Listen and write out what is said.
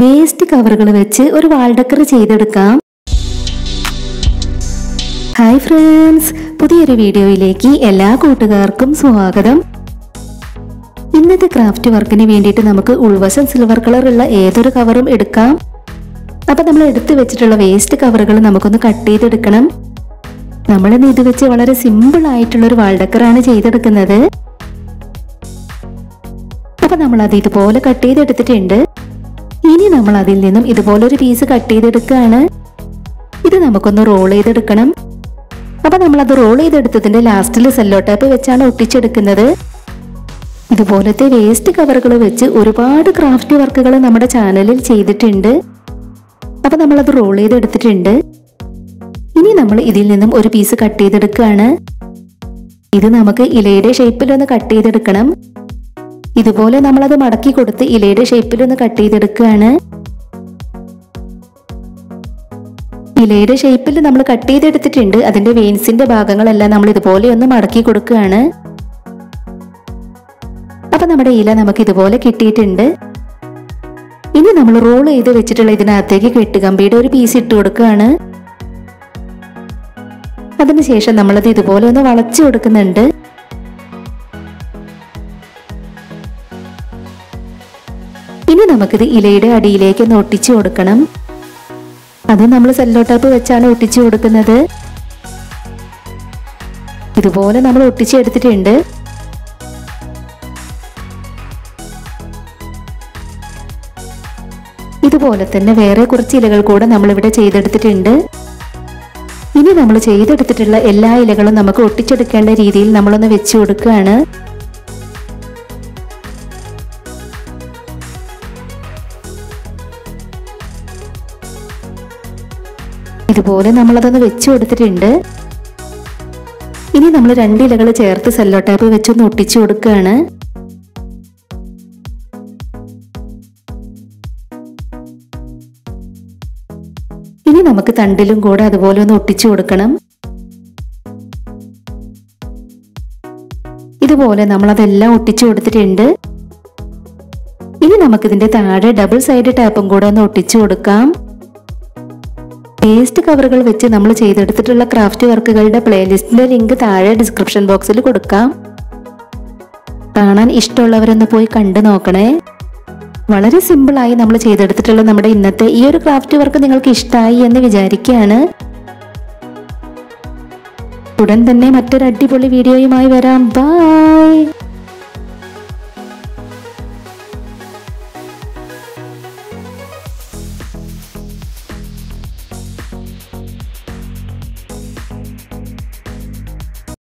waste കവറുകൾ വെച്ച് ഒരു വാൾഡക്കർ ചെയ്തെടുക്കാം ഹായ് ഫ്രണ്ട്സ് പുതിയൊരു വീഡിയോയിലേക്ക് എല്ലാ കൂട്ടുകാർക്കും സ്വാഗതം ഇന്നത്തെ ക്രാഫ്റ്റ് വർക്കിന് വേണ്ടിയിട്ട് നമുക്ക് ഉൾവശം സിൽവർ കളർ ഉള്ള ഏതൊരു കവറും എടുക്കാം അപ്പൊ നമ്മൾ എടുത്തു വെച്ചിട്ടുള്ള വേസ്റ്റ് കവറുകൾ നമുക്കൊന്ന് കട്ട് ചെയ്തെടുക്കണം നമ്മളിന്ന് ഇത് വെച്ച് വളരെ സിമ്പിൾ ആയിട്ടുള്ള ഒരു വാൾഡക്കറാണ് ചെയ്തെടുക്കുന്നത് അപ്പൊ നമ്മൾ അത് ഇതുപോലെ കട്ട് ചെയ്തെടുത്തിട്ടുണ്ട് ഇനി നമ്മൾ അതിൽ നിന്നും ഇതുപോലെ ഒരു പീസ് കട്ട് ചെയ്തെടുക്കുകയാണ് ഇത് നമുക്കൊന്ന് റോൾ ചെയ്തെടുക്കണം അപ്പൊ നമ്മൾ അത് റോൾ ചെയ്തെടുത്തതിന്റെ ലാസ്റ്റിൽ സെല്ലോ ടാപ്പ് വെച്ചാണ് ഒട്ടിച്ചെടുക്കുന്നത് ഇതുപോലത്തെ വേസ്റ്റ് കവറുകൾ വെച്ച് ഒരുപാട് ക്രാഫ്റ്റ് വർക്കുകൾ നമ്മുടെ ചാനലിൽ ചെയ്തിട്ടുണ്ട് അപ്പൊ നമ്മളത് റോൾ ചെയ്തെടുത്തിട്ടുണ്ട് ഇനി നമ്മൾ ഇതിൽ നിന്നും ഒരു പീസ് കട്ട് ചെയ്തെടുക്കുകയാണ് ഇത് നമുക്ക് ഇലയുടെ ഷേപ്പിൽ ഒന്ന് കട്ട് ചെയ്തെടുക്കണം ഇതുപോലെ നമ്മളത് മടക്കി കൊടുത്ത് ഇലയുടെ ഷേപ്പിൽ ഒന്ന് കട്ട് ചെയ്തെടുക്കുകയാണ് ഇലയുടെ ഷേപ്പിൽ നമ്മൾ കട്ട് ചെയ്തെടുത്തിട്ടുണ്ട് അതിന്റെ വെയിൻസിന്റെ ഭാഗങ്ങളെല്ലാം നമ്മൾ ഇതുപോലെ ഒന്ന് മടക്കി കൊടുക്കുകയാണ് അപ്പൊ നമ്മുടെ ഇല നമുക്ക് ഇതുപോലെ കിട്ടിയിട്ടുണ്ട് ഇനി നമ്മൾ റോൾ ചെയ്ത് വെച്ചിട്ടുള്ള ഇതിനകത്തേക്ക് കെട്ടുകമ്പിയുടെ ഒരു പീസ് ഇട്ട് കൊടുക്കുകയാണ് അതിനുശേഷം നമ്മളത് ഇതുപോലെ ഒന്ന് വളച്ചു കൊടുക്കുന്നുണ്ട് ഇനി നമുക്കിത് ഇലയുടെ അടിയിലേക്ക് ഒന്ന് ഒട്ടിച്ചു കൊടുക്കണം അത് നമ്മൾ സെല്ലോ ടാപ്പ് വെച്ചാണ് ഒട്ടിച്ചു കൊടുക്കുന്നത് ഇതുപോലെ നമ്മൾ ഒട്ടിച്ചെടുത്തിട്ടുണ്ട് ഇതുപോലെ തന്നെ വേറെ കുറച്ച് ഇലകൾ കൂടെ നമ്മളിവിടെ ചെയ്തെടുത്തിട്ടുണ്ട് ഇനി നമ്മൾ ചെയ്തെടുത്തിട്ടുള്ള എല്ലാ ഇലകളും നമുക്ക് ഒട്ടിച്ചെടുക്കേണ്ട രീതിയിൽ നമ്മളൊന്ന് വെച്ചു കൊടുക്കുകയാണ് ഇതുപോലെ നമ്മളതൊന്ന് വെച്ചു കൊടുത്തിട്ടുണ്ട് ഇനി നമ്മൾ രണ്ട് ഇലകൾ ചേർത്ത് സെല്ലോ ടാപ്പ് വെച്ചൊന്ന് ഒട്ടിച്ചു കൊടുക്കുകയാണ് ഇനി നമുക്ക് തണ്ടിലും കൂടെ അതുപോലെ ഒന്ന് ഒട്ടിച്ചു കൊടുക്കണം ഇതുപോലെ നമ്മൾ അതെല്ലാം ഒട്ടിച്ചു കൊടുത്തിട്ടുണ്ട് ഇനി നമുക്കിതിന്റെ താഴെ ഡബിൾ സൈഡ് ടാപ്പും കൂടെ ഒന്ന് ഒട്ടിച്ചു കൊടുക്കാം വേസ്റ്റ് കവറുകൾ വെച്ച് നമ്മൾ ചെയ്തെടുത്തിട്ടുള്ള ക്രാഫ്റ്റ് വർക്കുകളുടെ പ്ലേലിസ്റ്റിന്റെ ലിങ്ക് താഴെ ഡിസ്ക്രിപ്ഷൻ ബോക്സിൽ കൊടുക്കാം കാണാൻ ഇഷ്ടമുള്ളവരൊന്ന് പോയി കണ്ടു നോക്കണേ വളരെ സിമ്പിളായി നമ്മൾ ചെയ്തെടുത്തിട്ടുള്ള നമ്മുടെ ഇന്നത്തെ ഈ ഒരു ക്രാഫ്റ്റ് വർക്ക് നിങ്ങൾക്ക് ഇഷ്ടമായി എന്ന് വിചാരിക്കുകയാണ് ഉടൻ തന്നെ മറ്റൊരു അടിപൊളി വീഡിയോയുമായി വരാം ബൈ